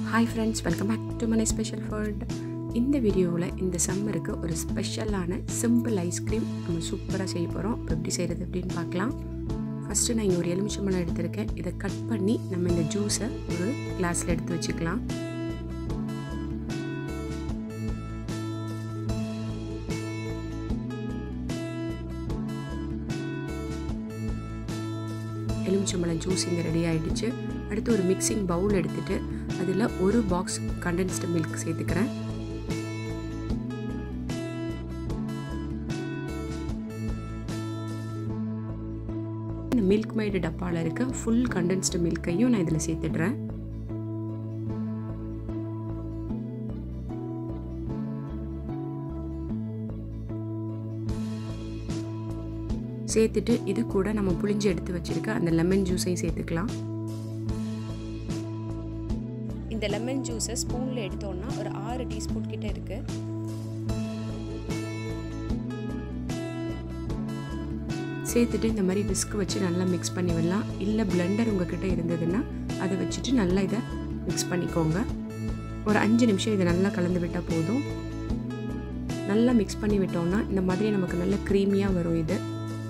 hi friends welcome back to மனை special food இந்த வீடியோவில் இந்த சம்மருக்கு ஒரு ஸ்பெஷலான சிம்பிள் ஐஸ்கிரீம் நம்ம சூப்பராக செய்ய போகிறோம் இப்போ எப்படி செய்கிறது அப்படின்னு பார்க்கலாம் ஃபஸ்ட்டு நான் இங்கே ஒரு எலுமிச்சம்பழம் எடுத்திருக்கேன் இதை கட் பண்ணி நம்ம இந்த ஜூஸை ஒரு கிளாஸில் எடுத்து வச்சுக்கலாம் எலுமிச்சம்பழம் ஜூஸ் இங்கே ரெடி ஆகிடுச்சு அடுத்து ஒரு மிக்சிங் பவுல் எடுத்துகிட்டு அதில் ஒரு பாக்ஸ் கண்டென்ஸ்டு மில்க் சேர்த்துக்கிறேன் இந்த மில்க் மைடு டப்பாவில் இருக்க ஃபுல் கண்டென்ஸ்டு மில்கையும் நான் இதில் சேர்த்துடுறேன் சேர்த்துட்டு இது கூட நம்ம புளிஞ்சு எடுத்து வச்சுருக்க அந்த லெமன் ஜூஸையும் சேர்த்துக்கலாம் இந்த லெமன் ஜூஸை ஸ்பூனில் எடுத்தோன்னா ஒரு ஆறு டீஸ்பூன் கிட்ட இருக்குது சேர்த்துட்டு இந்த மாதிரி விஸ்க் வச்சு நல்லா மிக்ஸ் பண்ணி விடலாம் இல்லை பிளெண்டர் உங்ககிட்ட இருந்ததுன்னா அதை வச்சுட்டு நல்லா இதை மிக்ஸ் பண்ணிக்கோங்க ஒரு அஞ்சு நிமிஷம் இதை நல்லா கலந்து விட்டால் போதும் நல்லா மிக்ஸ் பண்ணி விட்டோம்னா இந்த மாதிரி நமக்கு நல்ல க்ரீமியாக வரும் இது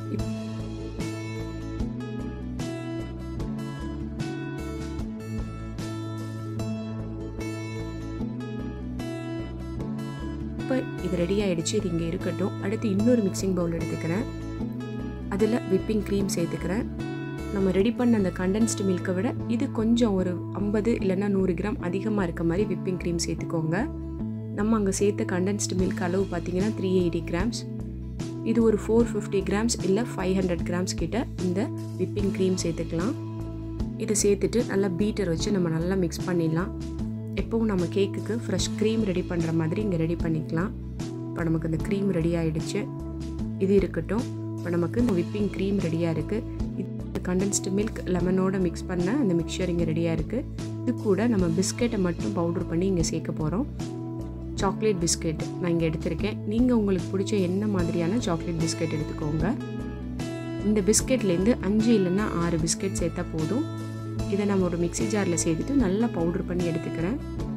இப்போ இது ரெடி ஆகிடுச்சு இது இங்கே இருக்கட்டும் அடுத்து இன்னொரு மிக்சிங் பவுல் எடுத்துக்கிறேன் அதில் விப்பிங் க்ரீம் சேர்த்துக்கிறேன் நம்ம ரெடி பண்ண அந்த கண்டென்ஸ்டு மில்கை விட இது கொஞ்சம் ஒரு ஐம்பது இல்லைன்னா நூறு கிராம் அதிகமாக இருக்க மாதிரி விப்பிங் க்ரீம் சேர்த்துக்கோங்க நம்ம அங்கே சேர்த்த கண்டென்ஸ்டு மில்க் அளவு பார்த்தீங்கன்னா த்ரீ எயிட்டி கிராம்ஸ் இது ஒரு ஃபோர் ஃபிஃப்டி கிராம்ஸ் இல்லை ஃபைவ் ஹண்ட்ரட் கிராம்ஸ் கிட்ட இந்த விப்பிங் க்ரீம் சேர்த்துக்கலாம் இதை சேர்த்துட்டு நல்லா பீட்டர் வச்சு நம்ம நல்லா மிக்ஸ் பண்ணிடலாம் எப்போவும் நம்ம கேக்குக்கு ஃப்ரெஷ் க்ரீம் ரெடி பண்ணுற மாதிரி இங்கே ரெடி பண்ணிக்கலாம் இப்போ நமக்கு இந்த க்ரீம் ரெடி ஆகிடுச்சு இது இருக்கட்டும் இப்போ நமக்கு இந்த விப்பிங் க்ரீம் ரெடியாக இருக்குது இது கண்டென்ஸ்டு மில்க் லெமனோட மிக்ஸ் பண்ண அந்த மிக்சர் இங்கே ரெடியாக இருக்குது இது கூட நம்ம பிஸ்கெட்டை மட்டும் பவுடர் பண்ணி இங்கே சேர்க்க போகிறோம் சாக்லேட் பிஸ்கெட் நான் இங்கே எடுத்திருக்கேன் நீங்கள் உங்களுக்கு பிடிச்ச என்ன மாதிரியான சாக்லேட் பிஸ்கெட் எடுத்துக்கோங்க இந்த பிஸ்கெட்லேருந்து அஞ்சு இல்லைன்னா ஆறு பிஸ்கெட் சேர்த்தா போதும் இதை நம்ம ஒரு மிக்சி ஜாரில் சேர்த்துட்டு நல்லா பவுட்ரு பண்ணி எடுத்துக்கிறேன்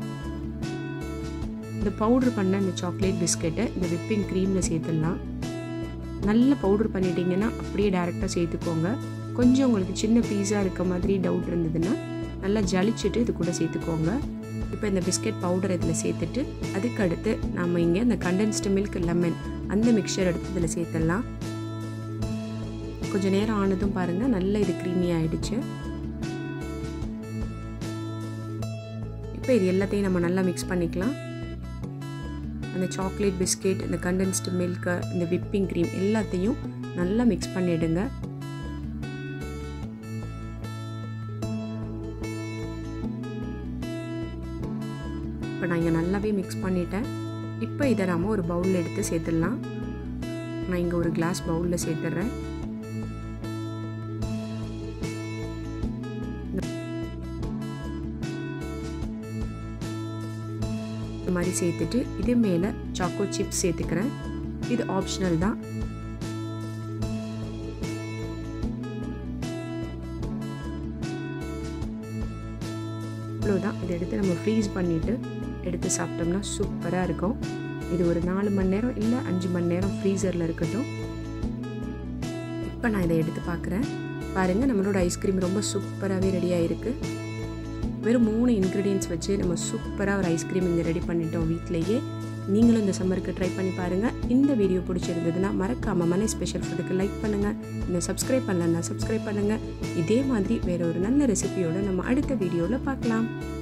இந்த பவுட்ரு பண்ண இந்த சாக்லேட் பிஸ்கெட்டை இந்த விப்பிங் க்ரீமில் சேர்த்துடலாம் நல்லா பவுட்ரு பண்ணிட்டீங்கன்னா அப்படியே டேரெக்டாக சேர்த்துக்கோங்க கொஞ்சம் உங்களுக்கு சின்ன பீஸாக இருக்க மாதிரி டவுட் இருந்ததுன்னா நல்லா ஜலிச்சுட்டு இது கூட சேர்த்துக்கோங்க இப்போ இந்த பிஸ்கெட் பவுடர் இதில் சேர்த்துட்டு அதுக்கு அடுத்து நம்ம இங்கே இந்த கண்டென்ஸ்டு மில்க் லெமன் அந்த மிக்சர் எடுத்து இதில் சேர்த்துடலாம் கொஞ்சம் நேரம் ஆனதும் பாருங்கள் நல்லா இது க்ரீமி ஆகிடுச்சு இப்போ இது எல்லாத்தையும் நம்ம நல்லா மிக்ஸ் பண்ணிக்கலாம் அந்த சாக்லேட் பிஸ்கெட் இந்த கண்டென்ஸ்டு மில்க்கு இந்த விப்பிங் க்ரீம் எல்லாத்தையும் நல்லா மிக்ஸ் பண்ணிவிடுங்க இப்போ நான் இங்கே நல்லாவே மிக்ஸ் பண்ணிட்டேன் இப்போ இதை நாம் ஒரு பவுலில் எடுத்து சேர்த்துடலாம் நான் இங்கே ஒரு கிளாஸ் பவுலில் சேர்த்துட்றேன் இந்த மாதிரி சேர்த்துட்டு இது மேலே சாக்கோ சிப்ஸ் சேர்த்துக்கிறேன் இது ஆப்ஷனல் தான் இவ்வளோதான் இதை எடுத்து நம்ம ஃப்ரீஸ் பண்ணிவிட்டு எடுத்து சாப்பிட்டோம்னா சூப்பராக இருக்கும் இது ஒரு நாலு மணி நேரம் இல்லை அஞ்சு மணி நேரம் ஃப்ரீசரில் இருக்கட்டும் இப்போ நான் இதை எடுத்து பார்க்குறேன் பாருங்கள் நம்மளோட ஐஸ்கிரீம் ரொம்ப சூப்பராகவே ரெடியாக இருக்குது வெறும் மூணு இன்க்ரீடியன்ஸ் வச்சு நம்ம சூப்பராக ஒரு ஐஸ்கிரீம் இங்கே ரெடி பண்ணிட்டோம் வீட்டிலேயே நீங்களும் இந்த சம்மருக்கு ட்ரை பண்ணி பாருங்கள் இந்த வீடியோ பிடிச்சிருந்ததுன்னா மறக்காமல் மனை ஸ்பெஷல் ஃபுட்டுக்கு லைக் பண்ணுங்கள் இன்னும் சப்ஸ்கிரைப் பண்ணலன்னா சப்ஸ்கிரைப் பண்ணுங்கள் இதே மாதிரி வேறு ஒரு நல்ல ரெசிபியோடு நம்ம அடுத்த வீடியோவில் பார்க்கலாம்